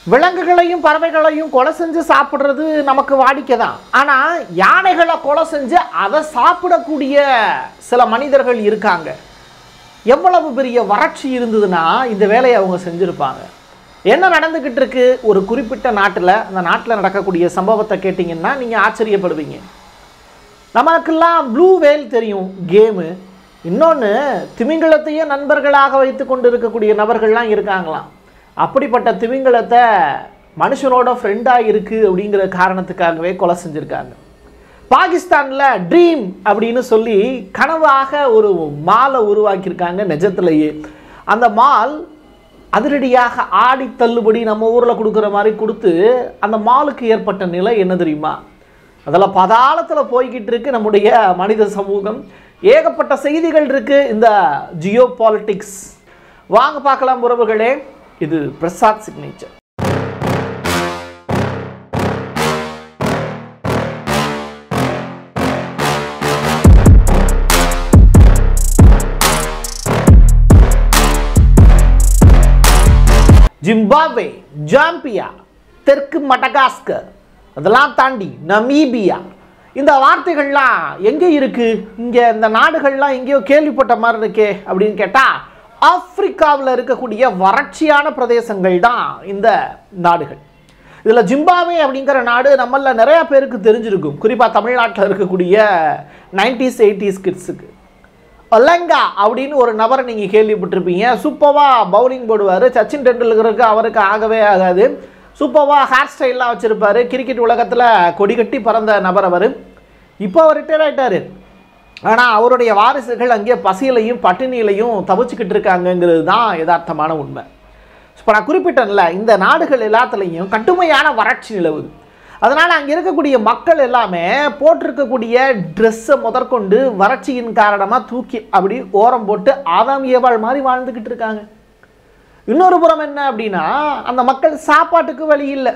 விலங்குகளையும் பறவைகளையும் கொலை செஞ்சு சாப்பிட்றது நமக்கு வாடிக்கை தான் ஆனால் யானைகளை கொலை செஞ்சு அதை சாப்பிடக்கூடிய சில மனிதர்கள் இருக்காங்க எவ்வளவு பெரிய வறட்சி இருந்ததுன்னா இந்த வேலையை அவங்க செஞ்சுருப்பாங்க என்ன நடந்துக்கிட்டு இருக்கு ஒரு குறிப்பிட்ட நாட்டில் அந்த நாட்டில் நடக்கக்கூடிய சம்பவத்தை கேட்டிங்கன்னா நீங்கள் ஆச்சரியப்படுவீங்க நமக்கெல்லாம் ப்ளூ வேல் தெரியும் கேமு இன்னொன்று திமிங்கலத்தையே நண்பர்களாக வைத்து கொண்டு இருக்கக்கூடிய நபர்கள்லாம் இருக்காங்களாம் அப்படிப்பட்ட திமிங்கலத்தை மனுஷனோட ஃப்ரெண்டாக இருக்குது அப்படிங்கிற காரணத்துக்காகவே கொலை செஞ்சுருக்காங்க பாகிஸ்தானில் ட்ரீம் அப்படின்னு சொல்லி கனவாக ஒரு மாலை உருவாக்கியிருக்காங்க நிஜத்திலேயே அந்த மால் அதிரடியாக ஆடி தள்ளுபடி நம்ம ஊரில் கொடுக்குற மாதிரி கொடுத்து அந்த மாலுக்கு ஏற்பட்ட நிலை என்ன தெரியுமா அதில் பதாளத்தில் போய்கிட்டு இருக்கு நம்முடைய மனித சமூகம் ஏகப்பட்ட செய்திகள் இருக்கு இந்த ஜியோ பாலிட்டிக்ஸ் வாங்க பார்க்கலாம் உறவுகளே இது பிரசாத் சிக்னேச்சர் ஜிம்பாப்வே ஜாம்பியா தெற்கு மடகாஸ்கர் அதெல்லாம் தாண்டி நமீபியா இந்த வார்த்தைகள்லாம் எங்கே இருக்கு இங்கே இந்த நாடுகள்லாம் எங்கேயோ கேள்விப்பட்ட மாதிரி இருக்கே அப்படின்னு கேட்டால் ஆப்பிரிக்காவில் இருக்கக்கூடிய வறட்சியான பிரதேசங்கள் தான் இந்த நாடுகள் இதில் ஜிம்பாவே அப்படிங்கிற நாடு நம்மள நிறைய பேருக்கு தெரிஞ்சிருக்கும் குறிப்பாக தமிழ்நாட்டில் இருக்கக்கூடிய நைன்டிஸ் எயிட்டிஸ் கிட்ஸுக்கு ஒலங்கா அப்படின்னு ஒரு நபரை நீங்கள் கேள்விப்பட்டிருப்பீங்க சூப்பராக பவுலிங் போடுவார் சச்சின் டெண்டுல்கருக்கு அவருக்கு ஆகவே ஆகாது சூப்பராக ஹேர் ஸ்டைல்லாம் வச்சுருப்பார் கிரிக்கெட் உலகத்தில் கொடி கட்டி பறந்த நபர் அவர் இப்போ அவர் ரிட்டையர் ஆகிட்டார் ஆனால் அவருடைய வாரிசுகள் அங்கே பசியிலையும் பட்டினியிலையும் தவிச்சுக்கிட்டு இருக்காங்கங்கிறது தான் யதார்த்தமான உண்மை இப்போ நான் குறிப்பிட்டேன்ல இந்த நாடுகள் எல்லாத்துலேயும் கடுமையான வறட்சி நிலவுது அதனால் அங்கே இருக்கக்கூடிய மக்கள் எல்லாமே போட்டிருக்கக்கூடிய ட்ரெஸ்ஸை முதற்கொண்டு வறட்சியின் காரணமாக தூக்கி அப்படி ஓரம் போட்டு ஆதாம் ஏவாள் மாதிரி வாழ்ந்துக்கிட்டு இருக்காங்க இன்னொரு புறம் என்ன அப்படின்னா அந்த மக்கள் சாப்பாட்டுக்கு வழி இல்லை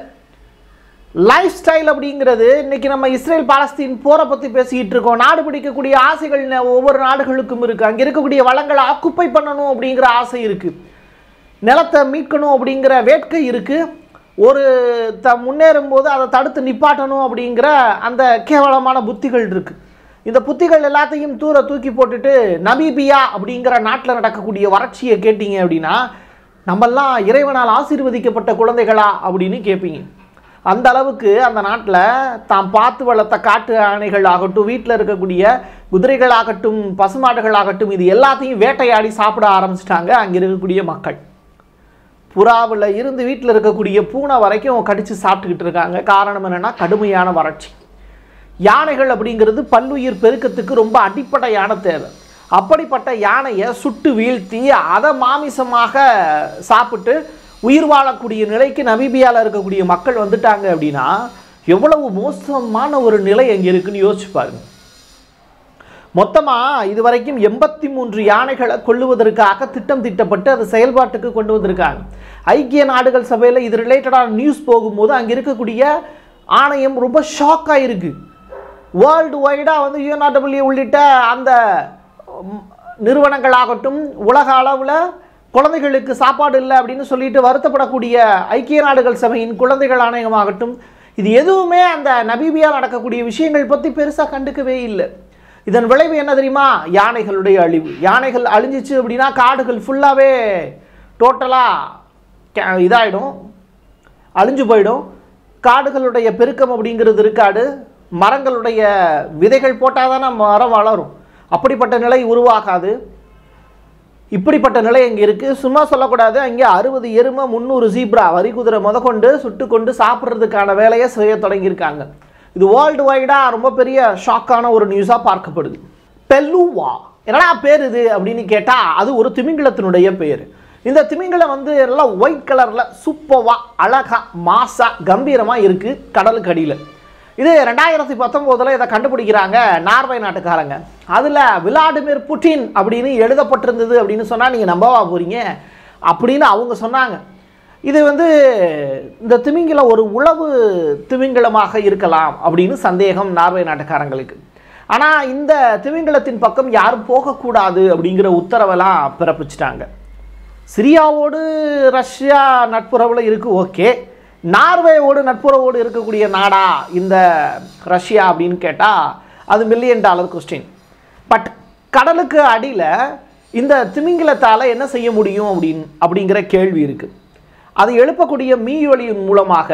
லைஃப் ஸ்டைல் அப்படிங்கிறது இன்னைக்கு நம்ம இஸ்ரேல் பாலஸ்தீன் போரை பற்றி பேசிக்கிட்டு இருக்கோம் நாடு பிடிக்கக்கூடிய ஆசைகள் ந- ஒவ்வொரு நாடுகளுக்கும் இருக்குது அங்கே இருக்கக்கூடிய வளங்களை ஆக்குப்பை பண்ணணும் அப்படிங்கிற ஆசை இருக்குது நிலத்தை மீட்கணும் அப்படிங்கிற வேட்கை இருக்குது ஒரு த முன்னேறும் போது அதை தடுத்து நிப்பாட்டணும் அப்படிங்கிற அந்த கேவலமான புத்திகள் இருக்குது இந்த புத்திகள் எல்லாத்தையும் தூர தூக்கி போட்டுட்டு நமீபியா அப்படிங்கிற நாட்டில் நடக்கக்கூடிய வறட்சியை கேட்டீங்க அப்படின்னா நம்மெல்லாம் இறைவனால் ஆசீர்வதிக்கப்பட்ட குழந்தைகளா அப்படின்னு கேட்பீங்க அந்த அளவுக்கு அந்த நாட்டில் தாம் பார்த்து வளர்த்த காட்டு யானைகள் ஆகட்டும் வீட்டில் இருக்கக்கூடிய குதிரைகள் ஆகட்டும் பசுமாடுகள் ஆகட்டும் இது எல்லாத்தையும் வேட்டையாடி சாப்பிட ஆரம்பிச்சிட்டாங்க அங்கே இருக்கக்கூடிய மக்கள் புறாவில் இருந்து வீட்டில் இருக்கக்கூடிய பூனை வரைக்கும் கடித்து சாப்பிட்டுக்கிட்டு இருக்காங்க காரணம் என்னென்னா கடுமையான வறட்சி யானைகள் அப்படிங்கிறது பல்லுயிர் பெருக்கத்துக்கு ரொம்ப அடிப்படையான தேவை அப்படிப்பட்ட யானையை சுட்டு வீழ்த்தி அதை மாமிசமாக சாப்பிட்டு உயிர் வாழக்கூடிய நிலைக்கு நமீபியாவில் இருக்கக்கூடிய மக்கள் வந்துட்டாங்க அப்படின்னா எவ்வளவு மோசமான ஒரு நிலை அங்கே இருக்குன்னு யோசிச்சு பாருங்க மொத்தமாக இதுவரைக்கும் எண்பத்தி மூன்று யானைகளை கொல்லுவதற்காக திட்டம் திட்டப்பட்டு அது செயல்பாட்டுக்கு கொண்டு வந்திருக்காங்க ஐக்கிய நாடுகள் சபையில் இது ரிலேட்டடான நியூஸ் போகும்போது அங்கே இருக்கக்கூடிய ஆணையம் ரொம்ப ஷாக்காக இருக்கு வேர்ல்டு வைடாக வந்து யூஎன்ஆர்டபிள்யூ உள்ளிட்ட அந்த ம், நிறுவனங்களாகட்டும் உலக அளவில் குழந்தைகளுக்கு சாப்பாடு இல்லை அப்படின்னு சொல்லிட்டு வருத்தப்படக்கூடிய ஐக்கிய நாடுகள் சபையின் குழந்தைகள் ஆணையமாகட்டும் இது எதுவுமே அந்த நபீபியா நடக்கக்கூடிய விஷயங்கள் பற்றி பெருசாக கண்டுக்கவே இல்லை இதன் விளைவு என்ன தெரியுமா யானைகளுடைய அழிவு யானைகள் அழிஞ்சிச்சு அப்படின்னா காடுகள் ஃபுல்லாகவே டோட்டலாக இதாயிடும் அழிஞ்சு போயிடும் காடுகளுடைய பெருக்கம் அப்படிங்கிறது இருக்காது மரங்களுடைய விதைகள் போட்டால் தானே மரம் வளரும் அப்படிப்பட்ட நிலை உருவாகாது இப்படிப்பட்ட நிலை இங்கே இருக்குது சும்மா சொல்லக்கூடாது அங்கே அறுபது எருமை முந்நூறு ஜீப்ரா வரி குதிரை முதற்கொண்டு சுட்டு கொண்டு சாப்பிட்றதுக்கான வேலையை செய்ய தொடங்கியிருக்காங்க இது வேர்ல்டு வைடாக ரொம்ப பெரிய ஷாக்கான ஒரு நியூஸாக பார்க்கப்படுது பெல்லுவா என்னடா பேர் இது அப்படின்னு கேட்டால் அது ஒரு திமிங்கலத்தினுடைய பேர் இந்த திமிங்கலம் வந்து எல்லாம் ஒயிட் கலரில் சூப்பவா அழகா மாசா கம்பீரமாக இருக்குது கடலுக்கு அடியில் இது ரெண்டாயிரத்தி பத்தொம்போதில் இதை கண்டுபிடிக்கிறாங்க நார்வே நாட்டுக்காரங்க அதில் விளாடிமிர் புட்டின் அப்படின்னு எழுதப்பட்டிருந்தது அப்படின்னு சொன்னால் நீங்கள் நம்பவா போகிறீங்க அப்படின்னு அவங்க சொன்னாங்க இது வந்து இந்த திமிங்கலம் ஒரு உளவு திமிங்கலமாக இருக்கலாம் அப்படின்னு சந்தேகம் நார்வே நாட்டுக்காரங்களுக்கு ஆனால் இந்த திமிங்கலத்தின் பக்கம் யாரும் போகக்கூடாது அப்படிங்கிற உத்தரவெல்லாம் பிறப்பிச்சிட்டாங்க சிரியாவோடு ரஷ்யா நட்புறவில் இருக்குது ஓகே நார்வேவோடு நட்புறவோடு இருக்கக்கூடிய நாடா இந்த ரஷ்யா அப்படின்னு கேட்டால் அது மில்லியன் டாலர் கொஸ்டின் பட் கடலுக்கு அடியில் இந்த திமிங்கிலத்தால் என்ன செய்ய முடியும் அப்படின் அப்படிங்கிற கேள்வி இருக்குது அது எழுப்பக்கூடிய மீயொலியின் மூலமாக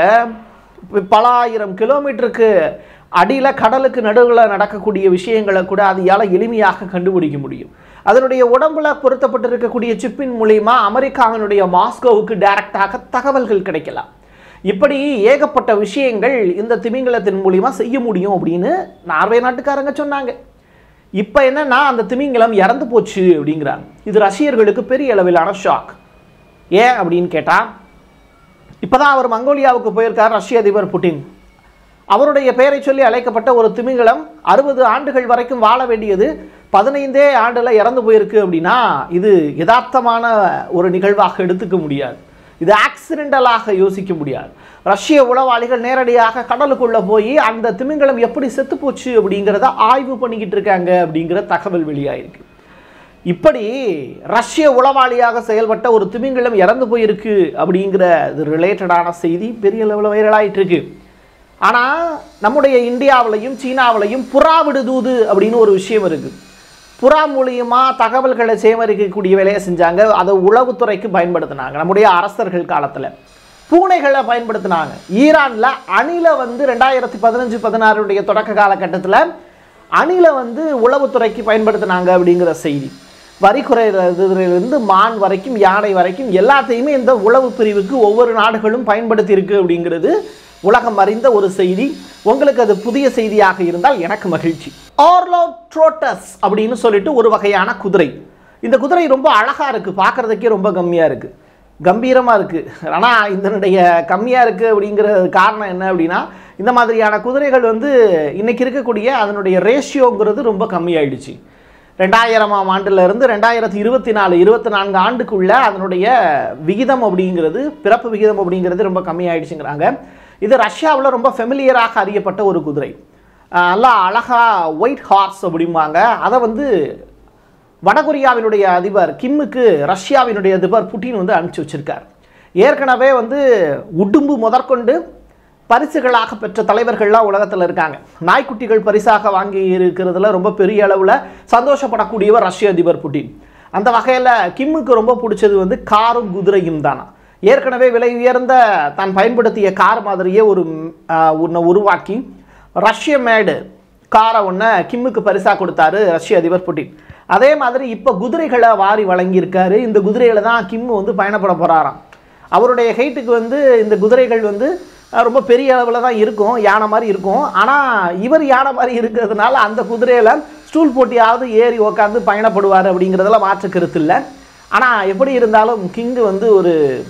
ப- பல ஆயிரம் கிலோமீட்டருக்கு அடியில் கடலுக்கு நடுவில் நடக்கக்கூடிய விஷயங்களை கூட அதையால் எளிமையாக கண்டுபிடிக்க முடியும் அதனுடைய உடம்புல பொருத்தப்பட்டிருக்கக்கூடிய சிப்பின் மூலியமா அமெரிக்காவினுடைய மாஸ்கோவுக்கு டைரக்டாக தகவல்கள் கிடைக்கலாம் இப்படி ஏகப்பட்ட விஷயங்கள் இந்த திமிங்கலத்தின் மூலியமா செய்ய முடியும் அப்படின்னு நார்வே நாட்டுக்காரங்க சொன்னாங்க இப்போ என்னன்னா அந்த திமிங்கலம் இறந்து போச்சு அப்படிங்கிறாங்க இது ரஷ்யர்களுக்கு பெரிய அளவிலான ஷாக் ஏன் அப்படின்னு கேட்டால் இப்போதான் அவர் மங்கோலியாவுக்கு போயிருக்கார் ரஷ்ய அதிபர் புட்டின் அவருடைய பெயரை சொல்லி அழைக்கப்பட்ட ஒரு திமிங்கலம் அறுபது ஆண்டுகள் வரைக்கும் வாழ வேண்டியது பதினைந்தே ஆண்டில் இறந்து போயிருக்கு அப்படின்னா இது யதார்த்தமான ஒரு நிகழ்வாக எடுத்துக்க முடியாது இது ஆக்சிடென்டலாக யோசிக்க முடியாது ரஷ்ய உளவாளிகள் நேரடியாக கடலுக்குள்ளே போய் அந்த திமிங்கலம் எப்படி செத்து போச்சு அப்படிங்கிறத ஆய்வு பண்ணிக்கிட்டு இருக்காங்க அப்படிங்கிற தகவல் வெளியாயிருக்கு இப்படி ரஷ்ய உளவாளியாக செயல்பட்ட ஒரு திமிங்கலம் இறந்து போயிருக்கு அப்படிங்கிற இது ரிலேட்டடான செய்தி பெரிய லெவலில் வைரலாயிட்டு இருக்கு ஆனால் நம்முடைய இந்தியாவிலையும் சீனாவிலையும் புறா விடுதூது அப்படின்னு ஒரு விஷயம் இருக்குது புறா மூலியமா தகவல்களை சேகரிக்கக்கூடிய வேலையை செஞ்சாங்க அதை உளவுத்துறைக்கு பயன்படுத்தினாங்க நம்முடைய அரசர்கள் காலத்தில் பூனைகளை பயன்படுத்தினாங்க ஈரானில் அணிலை வந்து ரெண்டாயிரத்தி பதினஞ்சு பதினாறுடைய தொடக்க காலகட்டத்தில் அணிலை வந்து உளவுத்துறைக்கு பயன்படுத்தினாங்க அப்படிங்கிற செய்தி வரி குறையிலிருந்து மான் வரைக்கும் யானை வரைக்கும் எல்லாத்தையுமே இந்த உளவு பிரிவுக்கு ஒவ்வொரு நாடுகளும் பயன்படுத்தி இருக்கு அப்படிங்கிறது உலகம் அறிந்த ஒரு செய்தி உங்களுக்கு அது புதிய செய்தியாக இருந்தால் எனக்கு மகிழ்ச்சி ஆர்லோ ட்ரோட்டஸ் அப்படின்னு சொல்லிட்டு ஒரு வகையான குதிரை இந்த குதிரை ரொம்ப அழகா இருக்கு பார்க்கறதுக்கே ரொம்ப கம்மியா இருக்கு கம்பீரமாக இருக்குது ஆனால் இதனுடைய கம்மியாக இருக்குது அப்படிங்கிற காரணம் என்ன அப்படின்னா இந்த மாதிரியான குதிரைகள் வந்து இன்னைக்கு இருக்கக்கூடிய அதனுடைய ரேஷியோங்கிறது ரொம்ப கம்மியாயிடுச்சு ரெண்டாயிரமாம் ஆண்டுல இருந்து ரெண்டாயிரத்தி இருபத்தி நாலு இருபத்தி நான்கு ஆண்டுக்குள்ள அதனுடைய விகிதம் அப்படிங்கிறது பிறப்பு விகிதம் அப்படிங்கிறது ரொம்ப கம்மியாயிடுச்சுங்கிறாங்க இது ரஷ்யாவில் ரொம்ப ஃபெமிலியராக அறியப்பட்ட ஒரு குதிரை அஹ் நல்லா அழகா ஒயிட் ஹார்ஸ் அப்படிம்பாங்க அதை வந்து வடகொரியாவினுடைய அதிபர் கிம்முக்கு ரஷ்யாவினுடைய அதிபர் புட்டின் வந்து அனுப்பிச்சு வச்சிருக்கார் ஏற்கனவே வந்து உடும்பு முதற்கொண்டு பரிசுகளாக பெற்ற தலைவர்கள்லாம் உலகத்தில் இருக்காங்க நாய்க்குட்டிகள் பரிசாக வாங்கி இருக்கிறதுல ரொம்ப பெரிய அளவில் சந்தோஷப்படக்கூடியவர் ரஷ்ய அதிபர் புட்டின் அந்த வகையில் கிம்முக்கு ரொம்ப பிடிச்சது வந்து காரும் குதிரையும் தானா ஏற்கனவே விலை உயர்ந்த தான் பயன்படுத்திய கார் மாதிரியே ஒரு ஆஹ், ஒன்றை உருவாக்கி ரஷ்ய மேடு காரை ஒன்று கிம்முக்கு பரிசாக கொடுத்தாரு ரஷ்ய அதிபர் புட்டின் அதே மாதிரி இப்போ குதிரைகளை வாரி வழங்கியிருக்காரு இந்த குதிரைகளை தான் கிம் வந்து பயணப்பட போகிறாராம் அவருடைய ஹைட்டுக்கு வந்து இந்த குதிரைகள் வந்து அஹ், ரொம்ப பெரிய அளவில் தான் இருக்கும் யானை மாதிரி இருக்கும் ஆனால் இவர் யானை மாதிரி இருக்கிறதுனால அந்த குதிரையில் ஸ்டூல் போட்டியாவது ஏறி உக்காந்து பயணப்படுவார் அப்படிங்கிறதுல மாற்று கருத்து இல்லை ஆனால் எப்படி இருந்தாலும் கிங்கு வந்து ஒரு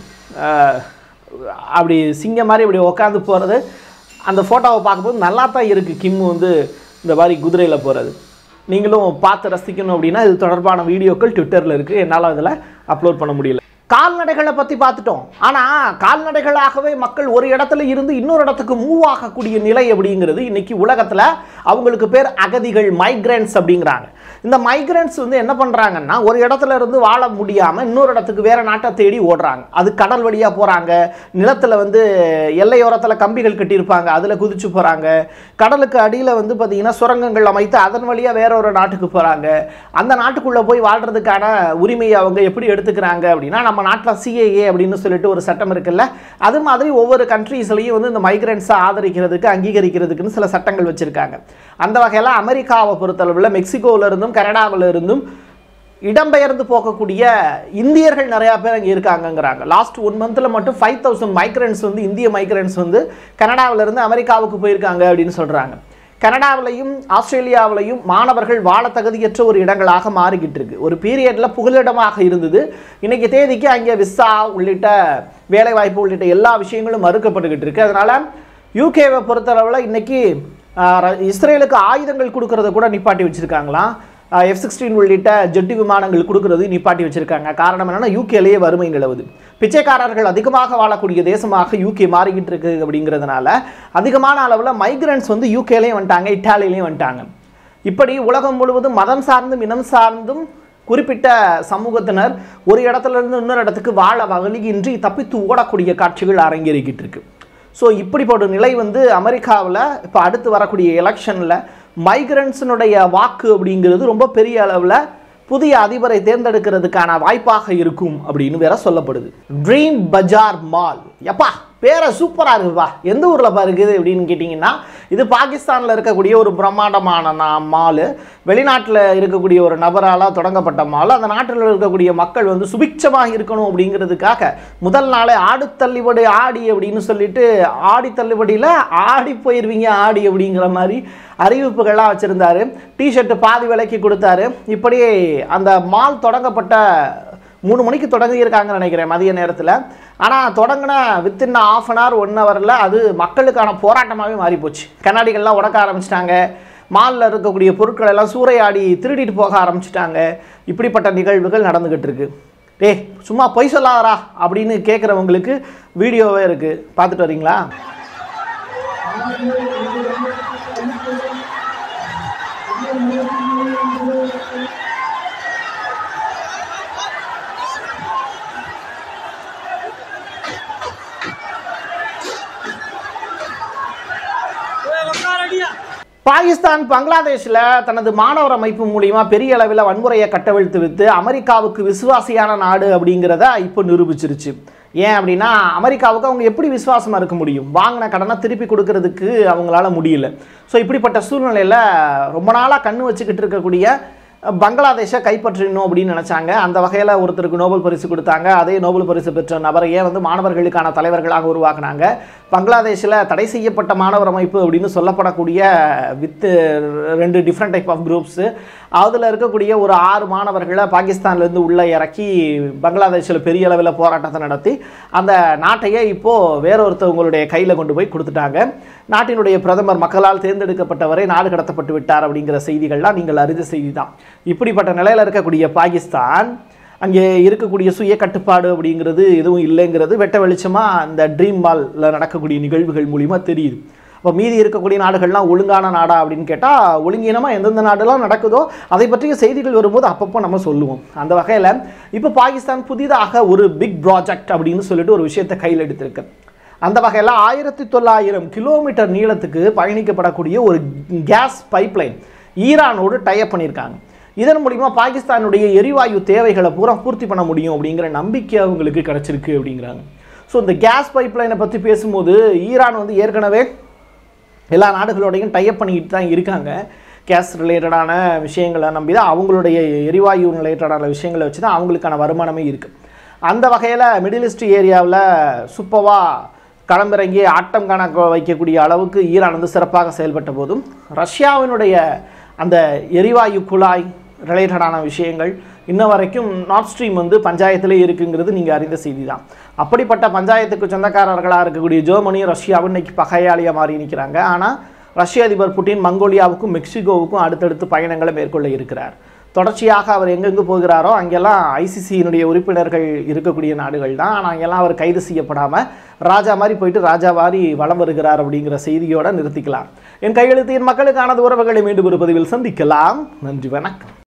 அஹ், அப்படி சிங்கம் மாதிரி இப்படி உக்காந்து போகிறது அந்த ஃபோட்டோவை பார்க்கும்போது நல்லா தான் இருக்குது கிம் வந்து இந்த மாதிரி குதிரையில் போகிறது நீங்களும் பார்த்து ரசிக்கணும் அப்படின்னா இது தொடர்பான வீடியோக்கள் ட்விட்டரில் இருக்குது என்னால் அதில் அப்லோட் பண்ண முடியல கால்நடைகளை பற்றி பார்த்துட்டோம் ஆனால் கால்நடைகளாகவே மக்கள் ஒரு இடத்துல இருந்து இன்னொரு இடத்துக்கு மூவ் ஆகக்கூடிய நிலை அப்படிங்கிறது இன்னைக்கு உலகத்தில் அவங்களுக்கு பேர் அகதிகள் மைக்ரன்ஸ் அப்படிங்கிறாங்க இந்த மைக்ரன்ஸ் வந்து என்ன பண்ணுறாங்கன்னா ஒரு இடத்துல இருந்து வாழ முடியாமல் இன்னொரு இடத்துக்கு வேற நாட்டை தேடி ஓடுறாங்க அது கடல் வழியாக போகிறாங்க நிலத்தில் வந்து எல்லையோரத்தில் கம்பிகள் கட்டியிருப்பாங்க அதில் குதிச்சு போகிறாங்க கடலுக்கு அடியில் வந்து பார்த்திங்கன்னா சுரங்கங்கள் அமைத்து அதன் வழியாக வேற ஒரு நாட்டுக்கு போகிறாங்க அந்த நாட்டுக்குள்ளே போய் வாழ்கிறதுக்கான உரிமையை அவங்க எப்படி எடுத்துக்கிறாங்க அப்படின்னா நம்ம நாட்டில் சிஏஏ அப்படின்னு சொல்லிட்டு ஒரு சட்டம் இருக்குல்ல அது மாதிரி ஒவ்வொரு கண்ட்ரீஸ்லையும் வந்து இந்த மைக்ரன்ஸை ஆதரிக்கிறதுக்கு அங்கீகரிக்கிறதுக்குன்னு சில சட்டங்கள் வச்சுருக்காங்க அந்த வகையில் அமெரிக்காவை பொறுத்தளவில் மெக்சிகோவில் இருந்தும் கனடாவில் இருந்தும் இடம்பெயர்ந்து போகக்கூடிய இந்தியர்கள் நிறையா பேர் அங்கே இருக்காங்கங்கிறாங்க லாஸ்ட் ஒன் மந்தில் மட்டும் ஃபைவ் தௌசண்ட் மைக்ரன்ஸ் வந்து இந்திய மைக்ரன்ஸ் வந்து கனடாவுல இருந்து அமெரிக்காவுக்கு போயிருக்காங்க அப்படின்னு சொல்கிறாங்க கனடாவிலையும் ஆஸ்திரேலியாவிலையும் மாணவர்கள் வாழ தகுதியற்ற ஒரு இடங்களாக மாறிக்கிட்டு இருக்கு ஒரு பீரியடில் புகலிடமாக இருந்தது இன்னைக்கு தேதிக்கு அங்கே விசா உள்ளிட்ட வேலைவாய்ப்பு உள்ளிட்ட எல்லா விஷயங்களும் மறுக்கப்பட்டுக்கிட்டு இருக்கு அதனால யூகேவை பொறுத்தளவில் இன்னைக்கு ஆஹ், ர- இஸ்ரேலுக்கு ஆயுதங்கள் கொடுக்கறத கூட நிப்பாட்டி வச்சிருக்காங்களாம் எஃப் சிக்ஸ்டீன் உள்ளிட்ட ஜெட்டு விமானங்கள் கொடுக்கறது நிப்பாட்டி வச்சிருக்காங்க காரணம் என்னன்னா யூகேலேயே வறுமை நிலவுது பிச்சைக்காரர்கள் அதிகமாக வாழக்கூடிய தேசமாக யூகே மாறிக்கிட்டு இருக்கு அப்படிங்கிறதுனால அதிகமான அளவில் மைக்ரன்ஸ் வந்து யூகேலேயும் வந்துட்டாங்க இட்டாலியிலையும் வந்துட்டாங்க இப்படி உலகம் முழுவதும் மதம் சார்ந்தும் இனம் சார்ந்தும் குறிப்பிட்ட சமூகத்தினர் ஒரு இடத்துல இருந்து இன்னொரு இடத்துக்கு வாழ வழியின்றி தப்பித்து ஓடக்கூடிய காட்சிகள் அரங்கேறிக்கிட்டு இருக்கு ஸோ இப்படிப்பட்ட நிலை வந்து அமெரிக்காவில் இப்போ அடுத்து வரக்கூடிய எலெக்ஷனில் மைக்ரன்ஸினுடைய வாக்கு அப்படிங்கிறது ரொம்ப பெரிய அளவில் புதிய அதிபரை தேர்ந்தெடுக்கிறதுக்கான வாய்ப்பாக இருக்கும் அப்படின்னு வேற சொல்லப்படுது ட்ரீம் பஜார் மால் எப்பா பேரை சூப்பராக இருக்குப்பா எந்த ஊரில் இருக்குது அப்படின்னு கேட்டிங்கன்னா இது பாகிஸ்தானில் இருக்கக்கூடிய ஒரு பிரம்மாண்டமான மால் வெளிநாட்டில் இருக்கக்கூடிய ஒரு நபரால் தொடங்கப்பட்ட மால் அந்த நாட்டில் இருக்கக்கூடிய மக்கள் வந்து சுபிட்சமாக இருக்கணும் அப்படிங்கிறதுக்காக முதல் நாளே ஆடு தள்ளுபடி ஆடி அப்படின்னு சொல்லிட்டு ஆடி தள்ளுபடியில் ஆடி போயிருவீங்க ஆடி அப்படிங்கிற மாதிரி அறிவிப்புகள்லாம் வச்சுருந்தாரு டிஷர்ட் பாதி விலைக்கு கொடுத்தாரு இப்படியே அந்த மால் தொடங்கப்பட்ட மூணு மணிக்கு தொடங்கியிருக்காங்கன்னு நினைக்கிறேன் மதிய நேரத்தில் ஆனால் தொடங்கின within half an hour one ஹவரில் அது மக்களுக்கான போராட்டமாகவே மாறி போச்சு கண்ணாடிகள்லாம் உடக்க ஆரம்பிச்சிட்டாங்க மாலில் இருக்கக்கூடிய பொருட்கள் எல்லாம் சூறையாடி திருடிட்டு போக ஆரம்பிச்சிட்டாங்க இப்படிப்பட்ட நிகழ்வுகள் நடந்துக்கிட்டு இருக்கு டேய் சும்மா பொய் சொல்லாதரா அப்படின்னு கேட்குறவங்களுக்கு வீடியோவே இருக்குது பார்த்துட்டு வரீங்களா பாகிஸ்தான் பங்களாதேஷில் தனது மாணவர் அமைப்பு மூலியமா பெரிய அளவில் வன்முறையை கட்டவிழ்த்து வித்து அமெரிக்காவுக்கு விசுவாசியான நாடு அப்படிங்கிறத இப்போ நிரூபிச்சிருச்சு ஏன் அப்படின்னா அமெரிக்காவுக்கு அவங்க எப்படி விசுவாசமாக இருக்க முடியும் வாங்கின கடனை திருப்பி கொடுக்கறதுக்கு அவங்களால முடியல ஸோ இப்படிப்பட்ட சூழ்நிலையில் ரொம்ப நாளாக கண்ணு வச்சுக்கிட்டு இருக்கக்கூடிய பங்களாதேஷை கைப்பற்றணும் அப்படின்னு நினச்சாங்க அந்த வகையில் ஒருத்தருக்கு நோபல் பரிசு கொடுத்தாங்க அதே நோபல் பரிசு பெற்ற நபரையே வந்து மாணவர்களுக்கான தலைவர்களாக உருவாக்குனாங்க பங்களாதேஷில் தடை செய்யப்பட்ட மாணவர் அமைப்பு அப்படின்னு சொல்லப்படக்கூடிய வித் ரெண்டு டிஃப்ரெண்ட் டைப் ஆஃப் குரூப்ஸு அதில் இருக்கக்கூடிய ஒரு ஆறு மாணவர்களை பாகிஸ்தான்லேருந்து உள்ளே இறக்கி பங்களாதேஷில் பெரிய அளவில் போராட்டத்தை நடத்தி அந்த நாட்டையே இப்போது வேறொருத்தவங்களுடைய கையில் கொண்டு போய் கொடுத்துட்டாங்க நாட்டினுடைய பிரதமர் மக்களால் தேர்ந்தெடுக்கப்பட்டவரை நாடு கடத்தப்பட்டு விட்டார் அப்படிங்கிற செய்திகள்லாம் நீங்கள் அறிந்த செய்தி தான் இப்படிப்பட்ட நிலையில் இருக்கக்கூடிய பாகிஸ்தான் அங்கே இருக்கக்கூடிய சுய கட்டுப்பாடு அப்படிங்கிறது எதுவும் இல்லைங்கிறது வெட்ட வெளிச்சமாக அந்த ட்ரீம் மாலில் நடக்கக்கூடிய நிகழ்வுகள் மூலிமா தெரியுது அப்போ மீதி இருக்கக்கூடிய நாடுகள்லாம் ஒழுங்கான நாடா அப்படின்னு கேட்டால் ஒழுங்கீனமாக எந்தெந்த நாடுலாம் நடக்குதோ அதை பற்றிய செய்திகள் வரும்போது அப்பப்போ நம்ம சொல்லுவோம் அந்த வகையில் இப்போ பாகிஸ்தான் புதிதாக ஒரு பிக் ப்ராஜெக்ட் அப்படின்னு சொல்லிட்டு ஒரு விஷயத்தை கையில் எடுத்திருக்கு அந்த வகையில் ஆயிரத்தி தொள்ளாயிரம் கிலோமீட்டர் நீளத்துக்கு பயணிக்கப்படக்கூடிய ஒரு கேஸ் பைப்லைன் ஈரானோடு டைப் பண்ணியிருக்காங்க இதன் மூலிமா பாகிஸ்தானுடைய எரிவாயு தேவைகளை பூரா பூர்த்தி பண்ண முடியும் அப்படிங்கிற நம்பிக்கை அவங்களுக்கு கிடச்சிருக்கு அப்படிங்கிறாங்க ஸோ இந்த கேஸ் பைப்லைனை பற்றி பேசும்போது ஈரான் வந்து ஏற்கனவே எல்லா நாடுகளோடையும் டைப் பண்ணிக்கிட்டு தான் இருக்காங்க கேஸ் ரிலேட்டடான விஷயங்களை நம்பி தான் அவங்களுடைய எரிவாயு ரிலேட்டடான விஷயங்களை வச்சு தான் அவங்களுக்கான வருமானமே இருக்குது அந்த வகையில் மிடில் ஈஸ்ட் ஏரியாவில் சூப்பராக களமிறங்கி ஆட்டம் காண வைக்கக்கூடிய அளவுக்கு ஈரான் வந்து சிறப்பாக செயல்பட்ட போதும் ரஷ்யாவினுடைய அந்த எரிவாயு குழாய் ரிலேட்டடான விஷயங்கள் இன்ன வரைக்கும் நார்த் ஸ்ட்ரீம் வந்து பஞ்சாயத்திலே இருக்குங்கிறது நீங்கள் அறிந்த செய்தி தான் அப்படிப்பட்ட பஞ்சாயத்துக்கு சொந்தக்காரர்களாக இருக்கக்கூடிய ஜெர்மனியும் ரஷ்யாவும் இன்னைக்கு பகையாளியாக மாறி நிற்கிறாங்க ஆனால் ரஷ்ய அதிபர் புட்டின் மங்கோலியாவுக்கும் மெக்சிகோவுக்கும் அடுத்தடுத்து பயணங்களை மேற்கொள்ள இருக்கிறார் தொடர்ச்சியாக அவர் எங்கெங்கு போகிறாரோ அங்கெல்லாம் ஐசிசியினுடைய உறுப்பினர்கள் இருக்கக்கூடிய நாடுகள் தான் ஆனால் அங்கெல்லாம் அவர் கைது செய்யப்படாமல் ராஜா மாதிரி போயிட்டு ராஜா மாதிரி வலம் வருகிறார் அப்படிங்கிற செய்தியோட நிறுத்திக்கலாம் என் கையெழுத்தின் மக்களுக்கானது உறவுகளை மீண்டும் ஒரு பதிவில் சந்திக்கலாம் நன்றி வணக்கம்